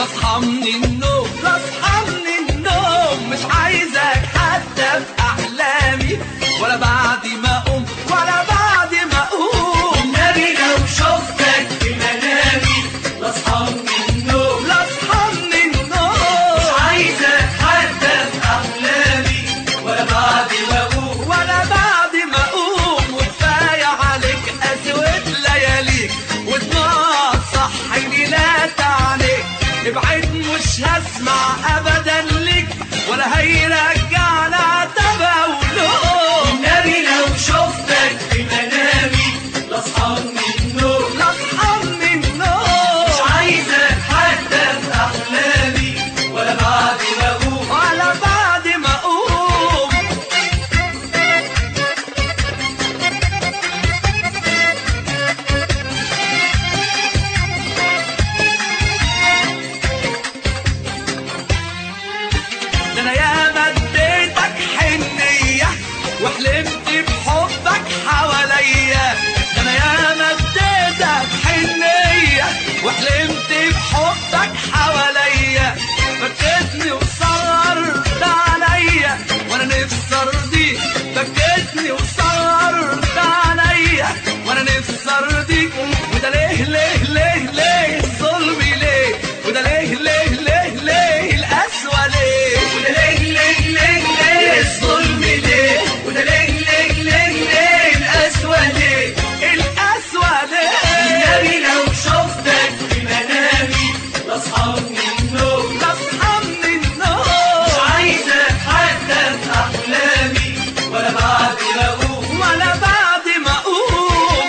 لا اصحى من النوم لا اصحى من النوم مش عايزك حتى في احلامي ولا بعد ما اقوم ولا بعد ما اقوم النبي لو شفتك في منامي لاصحى من النوم لا اصحى من مش النوم عايزك حتى في احلامي ولا بعد ما اقوم ولا بعد ما اقوم وكفايه عليك اسود لياليك ودموع صحيني لا تعنيك ابعد مش هسمع ابدا ليك ولا هيرجعنا تبا ولوم النبي لو شفتك في منامي لاصحى من النوم لا اصحى من مش النوم عايزك حتى في احلامي ولا بعد ما اقوم ولا بعد ما اقوم ده انا ياما اديتك حنيه وحلمت بحبك حواليا ده انا ياما اديتك حنيه وحلمت بحبك حواليا فكتني وصغرت عليا وانا نفسي ارضيك فكتني وصغرت عليا وانا نفسي ارضيك وده ليه ليه ليه ليه الظلم ليه وده ليه ليه ليه ليه القسوه ليه وده ليه ليه ليه ليه الظلم ليه وده ليه ليه ليه ليه القسوة ليه القسوه ليه النبي لو شفتك في منامي لاصحى من النوم لا اصحى من مش النوم عايزك حتى في احلامي ولا بعد ما اقوم ولا بعد ما اقوم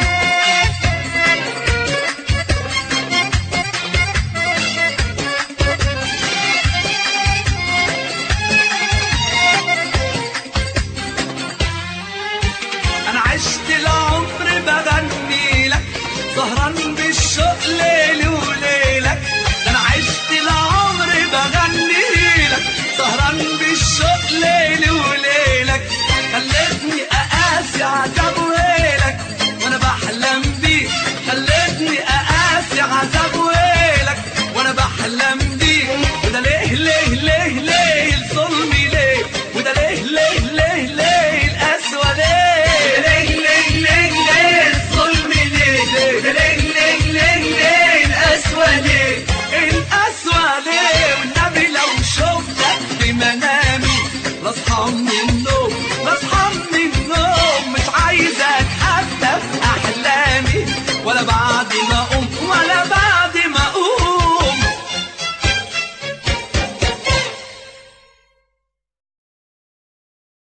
انا عشت العمر بغني لك سهران بالشوق ليلي وليلك ده انا عشت العمر بغني لك سهران بالشوق ليلي وليلك خلتني اقاسي عذاب ويلك وانا بحلم بيك خلتني اقاسي عذاب ويلك وانا بحلم بيك وده ليه ليه